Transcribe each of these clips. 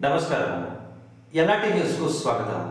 నమస్కారం ఎలాంటి న్యూస్కు స్వాగతం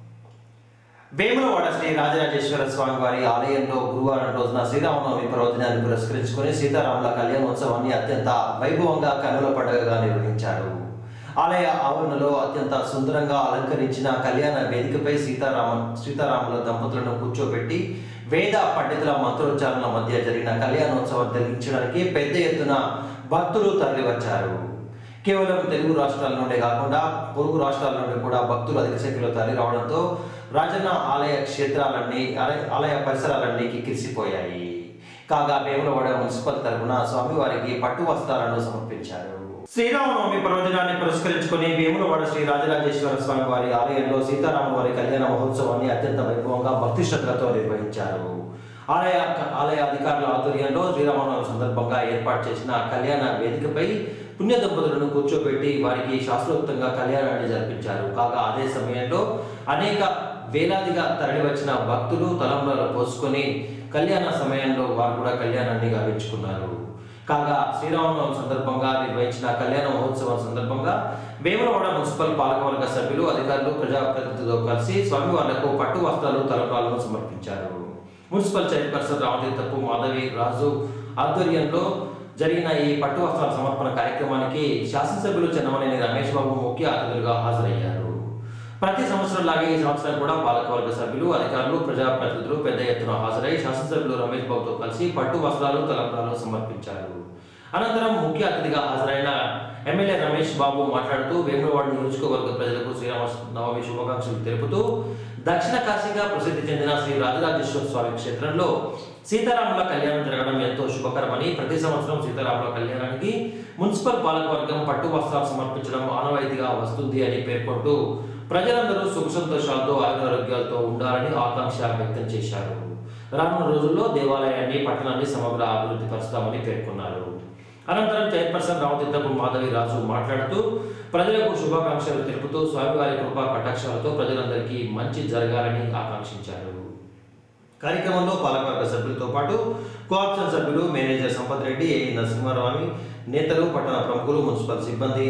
వేములవాడ శ్రీ రాజరాజేశ్వర స్వామి వారి ఆలయంలో గురువారం రోజున శ్రీరామనవమి పర్వదినాన్ని పురస్కరించుకొని సీతారాముల కళ్యాణోత్సవాన్ని అత్యంత వైభవంగా కనుల పండుగగా నిర్వహించారు ఆలయ ఆవరణలో అత్యంత సుందరంగా అలంకరించిన కళ్యాణ వేదికపై సీతారామ సీతారాముల దంపతులను కూర్చోబెట్టి వేద పండితుల మంత్రోచ్చారణల మధ్య జరిగిన కళ్యాణోత్సవం తిలకించడానికి పెద్ద ఎత్తున భక్తులు తరలివచ్చారు కేవలం తెలుగు రాష్ట్రాల నుండే కాకుండా పొరుగు రాష్ట్రాల నుండి కూడా భక్తులు అధిక సంఖ్యలో తరలి రావడంతో రాజన్న ఆలయ క్షేత్రాలన్నీ ఆలయ- ఆలయ పరిసరాలన్నీ కిక్కిరిసిపోయాయి కాగా వేములవాడ మున్సిపల్ తరపున స్వామివారికి పట్టు వస్త్రాలను సమర్పించారు శ్రీరామనవమి పర్వదినాన్ని పురస్కరించుకొని వేములవాడ శ్రీ రాజరాజేశ్వర స్వామి వారి ఆలయంలో సీతారామ వారి కళ్యాణ మహోత్సవాన్ని అత్యంత వైభవంగా భక్తి శ్రద్ధలతో నిర్వహించారు ఆలయ ఆలయ అధికారుల ఆధ్వర్యంలో శ్రీరామనవమి సందర్భంగా ఏర్పాటు చేసిన కళ్యాణ వేదికపై పుణ్య దంపతులను కూర్చోబెట్టి వారికి శాస్త్రోక్తంగా కళ్యాణాన్ని జరిపించారు కాగా అదే సమయంలో అనేక వేలాదిగా తరలివచ్చిన భక్తులు తలంబ్రాలు పోసుకొని కళ్యాణ సమయంలో వారు కూడా కళ్యాణాన్ని గావించుకున్నారు కాగా శ్రీరామనవమి సందర్భంగా నిర్వహించిన కళ్యాణ మహోత్సవం సందర్భంగా వేములవాడ మున్సిపల్ పాలకవర్గ సభ్యులు అధికారులు ప్రజాప్రతినిధులతో కలిసి స్వామివార్లకు పట్టు వస్త్రాలు తలంబ్రాలను సమర్పించారు మున్సిపల్ చైర్పర్సన్ రామతీర్థపు మాధవి రాజు ఆధ్వర్యంలో జరిగిన ఈ పట్టు వస్త్రాల సమర్పణ కార్యక్రమానికి శాసనసభ్యులు చెన్నమనేని రమేష్ బాబు ముఖ్య అతిథులుగా హాజరయ్యారు ప్రతి సంవత్సరం లాగే ఈ సంవత్సరం కూడా పాలకవర్గ సభ్యులు అధికారులు ప్రజాప్రతినిధులు పెద్ద ఎత్తున హాజరై శాసనసభ్యులు రమేష్ బాబుతో కలిసి పట్టు వస్త్రాలు తలంబ్రాలు సమర్పించారు అనంతరం ముఖ్య అతిథిగా హాజరైన ఎమ్మెల్యే రమేష్ బాబు మాట్లాడుతూ వేములవాడ నియోజకవర్గ ప్రజలకు శ్రీరామ నవమి శుభాకాంక్షలు తెలుపుతూ దక్షిణ కాశీగా ప్రసిద్ధి చెందిన శ్రీ రాజరాజేశ్వర స్వామి క్షేత్రంలో సీతారాముల కళ్యాణం జరగడం ఎంతో శుభకరమని ప్రతి సంవత్సరం సీతారాముల కళ్యాణానికి మున్సిపల్ పాలకవర్గం పట్టు వస్త్రాలు సమర్పించడం ఆనవాయితీగా వస్తుంది అని పేర్కొంటూ ప్రజలందరూ సుఖ సంతోషాలతో ఆయురారోగ్యాలతో ఉండాలని ఆకాంక్ష వ్యక్తం చేశారు రానున్న రోజుల్లో దేవాలయాన్ని పట్టణాన్ని సమగ్ర అభివృద్ధి పరుస్తామని పేర్కొన్నారు అనంతరం చైర్పర్సన్ రామతీర్థపు మాధవి రాజు మాట్లాడుతూ ప్రజలకు శుభాకాంక్షలు తెలుపుతూ స్వామివారి కృపా కటాక్షాలతో ప్రజలందరికీ మంచి జరగాలని ఆకాంక్షించారు కార్యక్రమంలో పాలకవర్గ సభ్యులతో పాటు కోఆప్షన్ సభ్యులు మేనేజర్ సంపత్ రెడ్డి ఏ నరసింహారావు నేతలు పట్టణ ప్రముఖులు మున్సిపల్ సిబ్బంది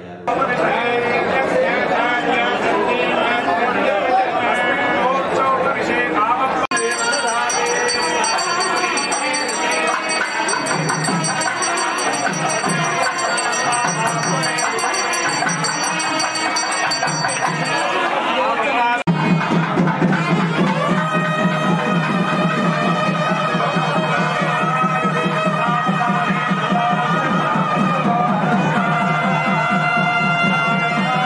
హాజరయ్యారు శ్రీరామ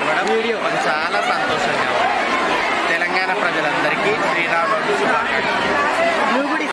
కలవడం మాకు చాలా సంతోషంగా ఉంది తెలంగాణ ప్రజలందరికీ శ్రీరామ